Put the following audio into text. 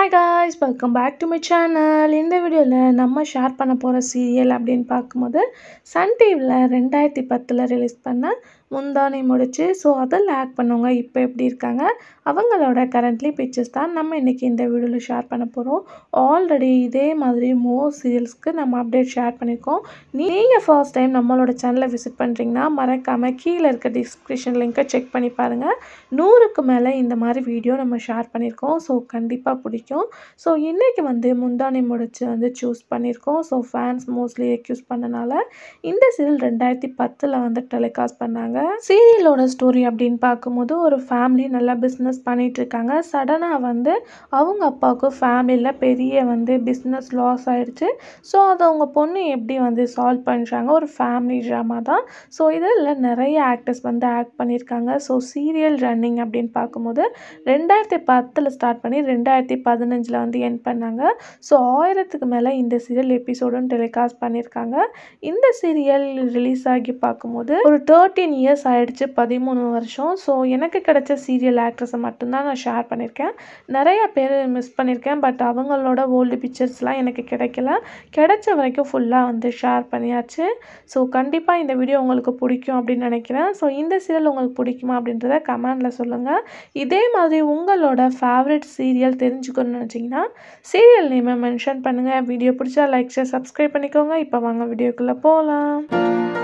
hi guys welcome back to my channel இந்த வீடியோவில் நம்ம ஷேர் பண்ண போகிற சீரியல் அப்படின்னு பார்க்கும்போது சன் டிவியில் ரெண்டாயிரத்தி பத்தில் ரிலீஸ் பண்ண முந்தானை முடிச்சு ஸோ அதில் ஆக்ட் பண்ணவங்க இப்போ எப்படி இருக்காங்க அவங்களோட கரண்ட்லி பிக்சர்ஸ் தான் நம்ம இன்றைக்கி இந்த வீடியோவில் ஷேர் பண்ண போகிறோம் ஆல்ரெடி இதே மாதிரி மோர் சீரியல்ஸ்க்கு நம்ம அப்டேட் ஷேர் பண்ணியிருக்கோம் நீங்கள் ஃபர்ஸ்ட் டைம் நம்மளோட சேனலை விசிட் பண்ணுறீங்கன்னா மறக்காமல் கீழே இருக்க டிஸ்கிரிப்ஷன் லிங்க்கை செக் பண்ணி பாருங்கள் நூறுக்கு மேலே இந்த மாதிரி வீடியோ நம்ம ஷேர் பண்ணியிருக்கோம் ஸோ கண்டிப்பாக பிடிக்கும் ஸோ இன்றைக்கி வந்து முந்தானை முடிச்சு வந்து சூஸ் பண்ணியிருக்கோம் ஸோ ஃபேன்ஸ் மோஸ்ட்லி எக்யூஸ் பண்ணனால இந்த சீரியல் ரெண்டாயிரத்தி பத்தில் வந்து டெலிகாஸ்ட் பண்ணாங்க சீரியலோட ஸ்டோரி அப்படின்னு பார்க்கும்போது ஒரு ஃபேமிலி நல்லா பிஸ்னஸ் பண்ணிட்டு இருக்காங்க சடனாக வந்து அவங்க அப்பாவுக்கு ஃபேமிலியில் பெரிய வந்து பிஸ்னஸ் லாஸ் ஆயிடுச்சு ஸோ அதை அவங்க பொண்ணு எப்படி வந்து சால்வ் பண்ணுறாங்க ஒரு ஃபேமிலி ட்ராமா தான் ஸோ இதில் நிறைய ஆக்டர்ஸ் வந்து ஆக்ட் பண்ணியிருக்காங்க ஸோ சீரியல் ரன்னிங் அப்படின்னு பார்க்கும்போது ரெண்டாயிரத்தி பத்தில் ஸ்டார்ட் பண்ணி ரெண்டாயிரத்தி பதினஞ்சில் வந்து என் பண்ணாங்க ஸோ ஆயிரத்துக்கு மேலே இந்த சீரியல் எபிசோடும் டெலிகாஸ்ட் பண்ணியிருக்காங்க இந்த சீரியல் ரிலீஸ் ஆகி பார்க்கும்போது ஒரு தேர்ட்டீன் இயர்ஸ் ஆயிடுச்சு பதிமூணு வருஷம் ஸோ எனக்கு கிடைச்ச சீரியல் ஆக்ட்ரஸை மட்டும்தான் நான் ஷேர் பண்ணியிருக்கேன் நிறைய பேர் மிஸ் பண்ணியிருக்கேன் பட் அவங்களோட ஓல்டு பிக்சர்ஸ்லாம் எனக்கு கிடைக்கல கிடைச்ச வரைக்கும் ஃபுல்லாக வந்து ஷேர் பண்ணியாச்சு ஸோ கண்டிப்பாக இந்த வீடியோ உங்களுக்கு பிடிக்கும் அப்படின்னு நினைக்கிறேன் ஸோ இந்த சீரியல் உங்களுக்கு பிடிக்குமா அப்படின்றத கமெண்டில் சொல்லுங்கள் இதே மாதிரி உங்களோட ஃபேவரட் சீரியல் தெரிஞ்சுக்கணும்னு நினச்சிங்கன்னா சீரியல் நேமை மென்ஷன் பண்ணுங்கள் வீடியோ பிடிச்சா லைக் ஷேர் சப்ஸ்கிரைப் பண்ணிக்கோங்க இப்போ வாங்க வீடியோக்குள்ளே போகலாம்